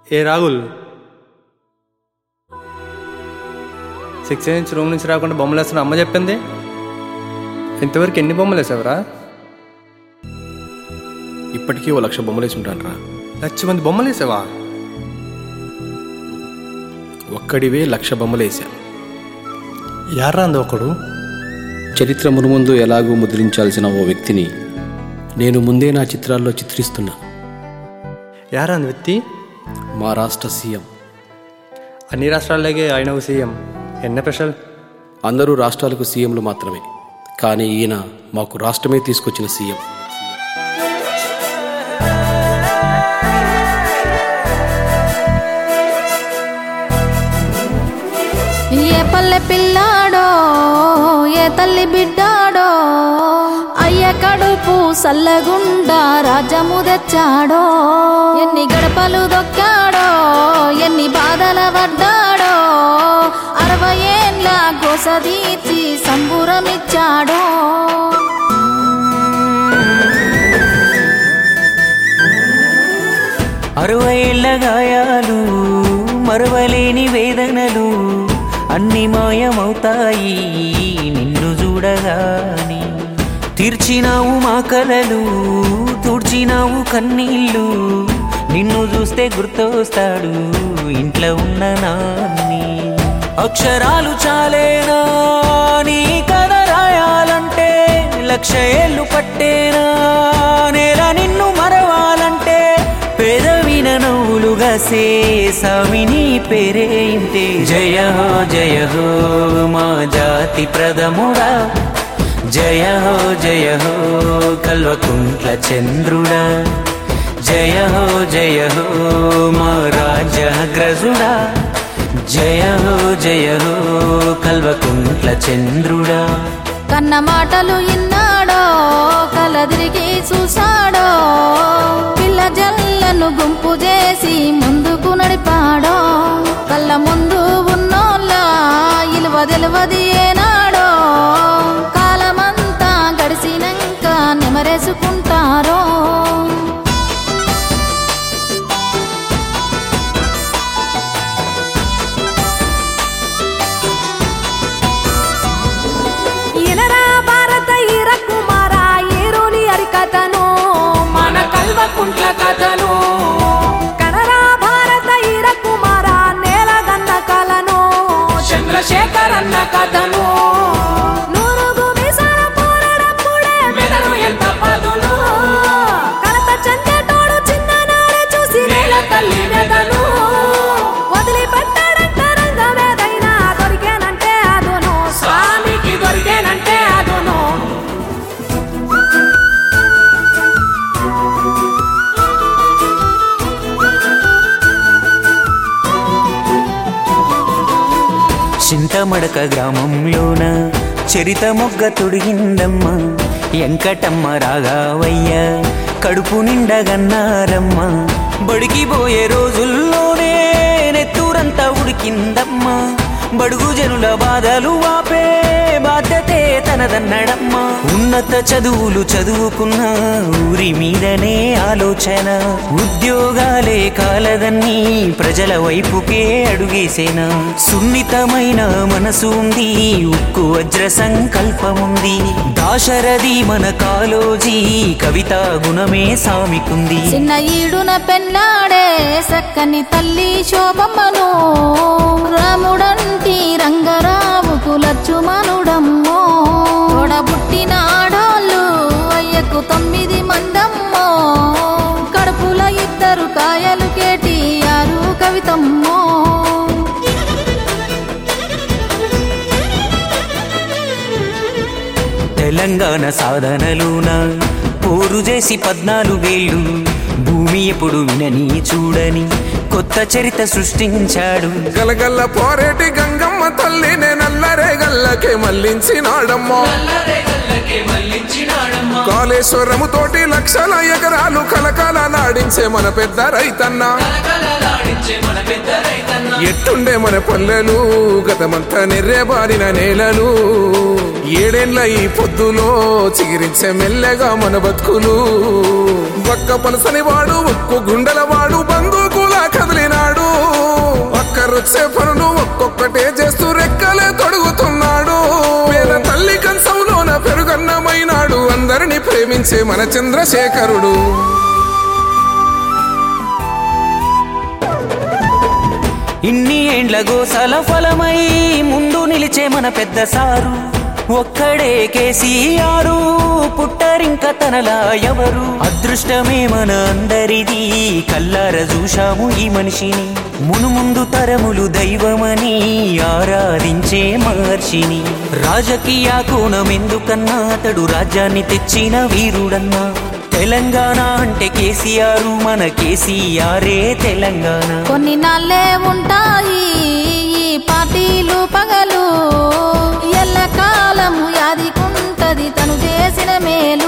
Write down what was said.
ఏ Rahul six inch room నుంచి రాకుండా బొమ్మలు వేస్తున్న అమ్మ చెప్పింది ఇంతవరకు ఎన్ని బొమ్మలు వేసావురా ఇప్పటికీ ఓ లక్ష బొమ్మలేసి ఉంటాను రా లక్ష మంది బొమ్మలు వేసావా ఒక్కడివే లక్ష బొమ్మలేసా యారా అంది ఒకడు చరిత్ర మునుముందు ఎలాగూ ముద్రించాల్సిన ఓ వ్యక్తిని నేను ముందే నా చిత్రాల్లో చిత్రిస్తున్నా యారా అంది వ్యక్తి మా రాష్ట్ర సీఎం అన్ని రాష్ట్రాల్లాగే ఆయన ఒక సీఎం ఎన్న స్పెషల్ అందరూ రాష్ట్రాలకు సీఎంలు మాత్రమే కానీ ఈయన మాకు రాష్ట్రమే తీసుకొచ్చిన సీఎం ఏ పల్లె పిల్లాడో ఏ తల్లి బిడ్డాడో అయ్య కడుపు సల్లగుండా రాజ్యము తెచ్చాడో ఎన్ని గడపలు దొక్కాడో ఎన్ని బాధల పడ్డాడో అరవై ఏండ్ల గోసదీర్చి సంబురమిచ్చాడో అరవైళ్ళ గాయాలు మరవలేని వేదనలు అన్ని మాయమవుతాయి నిన్ను చూడగాని తీర్చినావు మా కలలు తుడిచినావు కన్నీళ్ళు నిన్ను చూస్తే గుర్తొస్తాడు ఇంట్లో ఉన్న నాన్ని అక్షరాలు చాలేనా నీ కథ రాయాలంటే లక్ష ఏళ్ళు పట్టేనా నేల నిన్ను మరవాలంటే పెదవిన నవ్వులుగా సేసామిని పేరే ఇంతే జయ హో జయ హో మా జాతి ప్రథముడా జయ హో జయ హో కల్వకుంట్ల చంద్రుడా జయ హో జయ హో మా రాజగ్రజుడా జయ హో జయ హో కల్వకుంట్ల చంద్రుడా కన్న మాటలు ఇన్నాడో కలదిరిగి చూసాడో పిల్ల జల్లను గుంపు చేసి ముందుకు నడిపాడో కళ్ళ ముందు ఉన్నోళ్ళ ఇలువ తెలివది ఏనాడో కాలమంతా గడిచినాక నెమరేసుకుంటారో ఎనరా భారత ఈర కుమార ఏరోని అరికథను మన కల్వకుంట్ల కథను కనరా భారత ఈర కుమార నేలగన్న కలను చంద్రశేఖర్ అన్న కథను నూరుగు మీసాల పోరాడప్పుడే మెదడు ఎంత పదును కలత చెందేటోడు చిన్ననాడే చూసి నేల తల్లి మెదను వదిలిపెట్టాడంట రంగమేదైనా దొరికేనంటే అదును స్వామికి దొరికేనంటే అదును చింతమడక గ్రామంలోన చరిత మొగ్గ తొడిగిందమ్మ ఎంకటమ్మ రాగావయ్య కడుపు నిండగన్నారమ్మ బడికి పోయే రోజుల్లోనే నెత్తూరంతా ఉడికిందమ్మ బడుగు జనుల బాధలు వాపే బాధ్యతే తనదన్నడమ్మ ఉన్నత చదువులు చదువుకున్న ఊరి మీదనే ఆలోచన ఉద్యోగాలే కాలదన్నీ ప్రజల వైపుకే అడుగేసేనా సున్నితమైన మనసు ఉంది ఉక్కు వజ్ర సంకల్పముంది దాశరథి మన కాలోజీ కవిత గుణమే సామికుంది చిన్న ఈడున పెన్నాడే సక్కని తల్లి శోభమ్మను రాముడంటి రంగరావుకు లచ్చుమనుడమ్మో తోడబుట్టిన ఆడోళ్ళు అయ్యకు తొమ్మిది మందమ్మో కడుపుల ఇద్దరు కాయలు కేటి ఆరు కవితమ్మో తెలంగాణ సాధనలోన పోరు చేసి పద్నాలుగేళ్ళు భూమి ఎప్పుడు వినని చూడని కొత్త చరిత సృష్టించాడు గలగల్ల పోరేటి గంగమ్మ తల్లినే నల్లరే గల్లకే మళ్ళించినాడమ్మో కాళేశ్వరము తోటి లక్షల ఎకరాలు కలకాల నాడించే మన పెద్ద రైతన్న ఎట్టుండే మన పల్లెలు గతమంతా నెర్రెబారిన నేలలు ఏడేండ్ల ఈ పొద్దులో చిగిరించే మెల్లగా మన బతుకులు ఒక్క పలసని వాడు ఒక్కు గుండెల వాడు బంధుకులా కదిలినాడు అక్కరొచ్చే పనులు ఒక్కొక్కటే చేస్తూ రెక్కలే తొడుగుతున్నాడు పేద తల్లి కంచంలోన పెరుగన్నమైనాడు అందరిని ప్రేమించే మన చంద్రశేఖరుడు ఇన్ని ఏండ్ల గోసల ఫలమై ముందు నిలిచే మన పెద్ద సారు ఒక్కడే కేసీఆరు పుట్టరింక తనలా ఎవరు అదృష్టమే మన అందరిది కల్లార చూశాము ఈ మనిషిని మునుముందు తరములు దైవమని ఆరాధించే మహర్షిని రాజకీయ కోణం ఎందుకన్నా అతడు రాజ్యాన్ని తెచ్చిన వీరుడన్నా తెలంగాణ అంటే కేసీఆర్ మన కేసీఆరే తెలంగాణ కొన్ని నాళ్ళే ఉంటాయి ఈ పార్టీలు పగలు ఎల్ల కాలము యాదికుంటది తను చేసిన మేలు